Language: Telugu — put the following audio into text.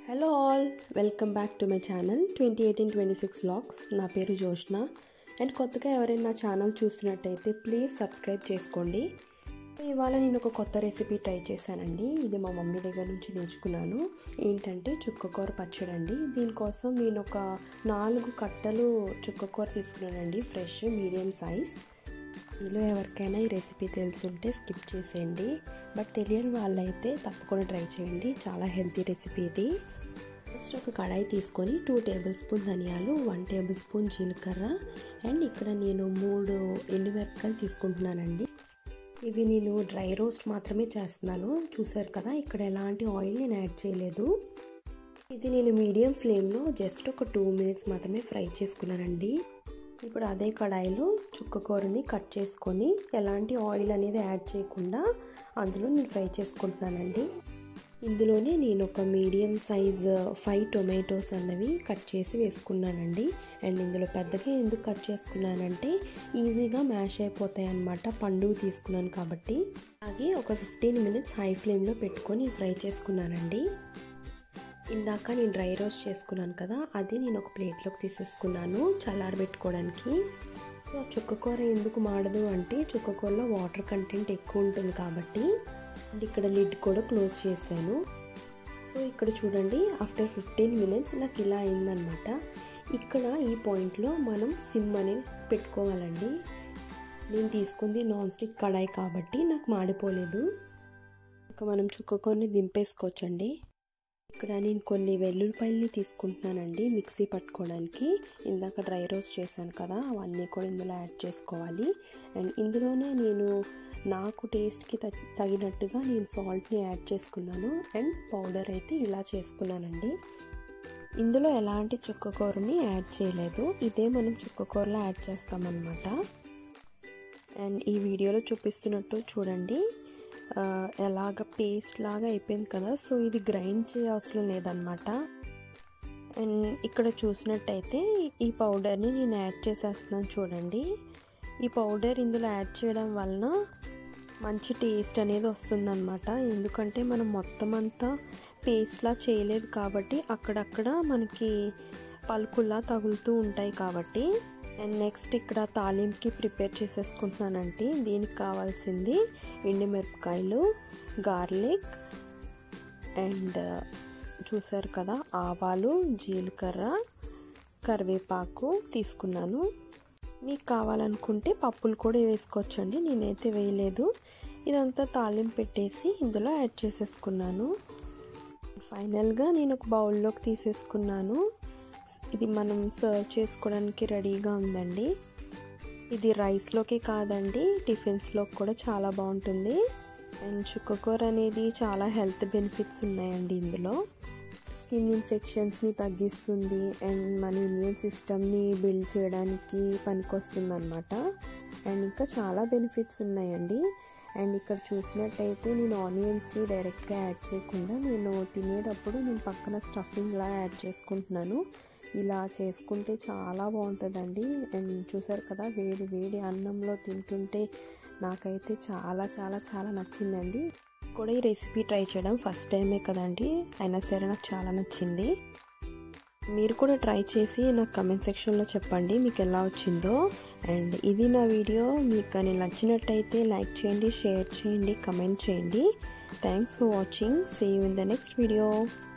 hello all welcome back to my channel twenty eighteen twenty six vlogs నా పేరు జోష్న అండ్ కొత్తగా ఎవరైనా నా ఛానల్ చూస్తున్నట్టయితే ప్లీజ్ సబ్స్క్రైబ్ చేసుకోండి ఇవాళ నేను ఒక కొత్త రెసిపీ ట్రై చేశానండి ఇది మా మమ్మీ దగ్గర నుంచి నేర్చుకున్నాను ఏంటంటే చుక్కకూర పచ్చడి అండి దీనికోసం నేను ఒక నాలుగు కట్టలు చుక్కకూర తీసుకున్నానండి ఫ్రెష్ మీడియం సైజ్ మీలో ఎవరికైనా ఈ రెసిపీ తెలుసుంటే స్కిప్ చేసేయండి బట్ తెలియని వాళ్ళైతే తప్పకుండా ట్రై చేయండి చాలా హెల్తీ రెసిపీ ఇది ఫస్ట్ ఒక కడాయి తీసుకొని టూ టేబుల్ స్పూన్ ధనియాలు వన్ టేబుల్ స్పూన్ జీలకర్ర అండ్ ఇక్కడ నేను మూడు ఎండుమిరపకాయలు తీసుకుంటున్నానండి ఇవి నేను డ్రై రోస్ట్ మాత్రమే చేస్తున్నాను చూసారు కదా ఇక్కడ ఎలాంటి ఆయిల్ నేను యాడ్ చేయలేదు ఇది నేను మీడియం ఫ్లేమ్లో జస్ట్ ఒక టూ మినిట్స్ మాత్రమే ఫ్రై చేసుకున్నానండి ఇప్పుడు అదే కడాయిలో చుక్కకూరని కట్ చేసుకొని ఎలాంటి ఆయిల్ అనేది యాడ్ చేయకుండా అందులో నేను ఫ్రై చేసుకుంటున్నానండి ఇందులోనే నేను ఒక మీడియం సైజ్ ఫైవ్ టొమాటోస్ అన్నవి కట్ చేసి వేసుకున్నానండి అండ్ ఇందులో పెద్దగా ఎందుకు కట్ చేసుకున్నానంటే ఈజీగా మ్యాష్ అయిపోతాయి అన్నమాట పండుగ తీసుకున్నాను కాబట్టి అలాగే ఒక ఫిఫ్టీన్ మినిట్స్ హై ఫ్లేమ్లో పెట్టుకొని ఫ్రై చేసుకున్నానండి ఇందాక నేను డ్రై రోస్ట్ చేసుకున్నాను కదా అది నేను ఒక ప్లేట్లోకి తీసేసుకున్నాను చల్లారబెట్టుకోవడానికి సో చుక్కకూర ఎందుకు మాడదు అంటే చుక్కకూరలో వాటర్ కంటెంట్ ఎక్కువ ఉంటుంది కాబట్టి అండ్ ఇక్కడ లిడ్ కూడా క్లోజ్ చేశాను సో ఇక్కడ చూడండి ఆఫ్టర్ ఫిఫ్టీన్ మినిట్స్ నాకు ఇలా అయిందనమాట ఇక్కడ ఈ పాయింట్లో మనం సిమ్ అనేది పెట్టుకోవాలండి నేను తీసుకుంది నాన్ స్టిక్ కడాయి కాబట్టి నాకు మాడిపోలేదు ఇంకా మనం చుక్కకూరని దింపేసుకోవచ్చండి ఇక్కడ నేను కొన్ని వెల్లుల్లిపాయలని తీసుకుంటున్నానండి మిక్సీ పట్టుకోవడానికి ఇందాక డ్రై రోస్ట్ చేశాను కదా అవన్నీ కూడా ఇందులో యాడ్ చేసుకోవాలి అండ్ ఇందులోనే నేను నాకు టేస్ట్కి తగినట్టుగా నేను సాల్ట్ని యాడ్ చేసుకున్నాను అండ్ పౌడర్ అయితే ఇలా చేసుకున్నానండి ఇందులో ఎలాంటి చుక్కకూరని యాడ్ చేయలేదు ఇదే మనం చుక్కకూరలో యాడ్ చేస్తామన్నమాట అండ్ ఈ వీడియోలో చూపిస్తున్నట్టు చూడండి ఎలాగ పేస్ట్ లాగా అయిపోయింది కదా సో ఇది గ్రైండ్ చేయవసరం లేదనమాట అండ్ ఇక్కడ చూసినట్టయితే ఈ పౌడర్ని నేను యాడ్ చేసేస్తున్నాను చూడండి ఈ పౌడర్ ఇందులో యాడ్ చేయడం వలన మంచి టేస్ట్ అనేది వస్తుందన్నమాట ఎందుకంటే మనం మొత్తం అంతా పేస్ట్లా చేయలేదు కాబట్టి అక్కడక్కడ మనకి పలుకుల్లా తగులుతూ ఉంటాయి కాబట్టి అండ్ నెక్స్ట్ ఇక్కడ తాలింపుకి ప్రిపేర్ చేసేసుకుంటున్నానంటే దీనికి కావాల్సింది ఎండుమిరపకాయలు గార్లిక్ అండ్ చూసారు కదా ఆవాలు జీలకర్ర కరివేపాకు తీసుకున్నాను మీకు కావాలనుకుంటే పప్పులు కూడా వేసుకోవచ్చండి నేనైతే వేయలేదు ఇదంతా తాలింపు పెట్టేసి ఇందులో యాడ్ చేసేసుకున్నాను ఫైనల్గా నేను ఒక బౌల్లోకి తీసేసుకున్నాను ఇది మనం సర్వ్ చేసుకోవడానికి రెడీగా ఉందండి ఇది రైస్లోకి కాదండి టిఫిన్స్లోకి కూడా చాలా బాగుంటుంది అండ్ చుక్కకూర అనేది చాలా హెల్త్ బెనిఫిట్స్ ఉన్నాయండి ఇందులో స్కిన్ ఇన్ఫెక్షన్స్ని తగ్గిస్తుంది అండ్ మన ఇమ్యూన్ సిస్టమ్ని బిల్డ్ చేయడానికి పనికొస్తుంది అనమాట అండ్ ఇంకా చాలా బెనిఫిట్స్ ఉన్నాయండి అండ్ ఇక్కడ చూసినట్టయితే నేను ఆనియన్స్ని డైరెక్ట్గా యాడ్ చేయకుండా నేను తినేటప్పుడు నేను పక్కన స్టఫింగ్లా యాడ్ చేసుకుంటున్నాను ఇలా చేసుకుంటే చాలా బాగుంటుందండి అండ్ చూసారు కదా వేడి వేడి అన్నంలో తింటుంటే నాకైతే చాలా చాలా చాలా నచ్చిందండి కూడా ఈ రెసిపీ ట్రై చేయడం ఫస్ట్ టైమే కదండి అయినా సరే నాకు చాలా నచ్చింది మీరు కూడా ట్రై చేసి నాకు కమెంట్ సెక్షన్లో చెప్పండి మీకు ఎలా వచ్చిందో అండ్ ఇది నా వీడియో మీకు కానీ నచ్చినట్టయితే లైక్ చేయండి షేర్ చేయండి కమెంట్ చేయండి thanks for watching see you in the next video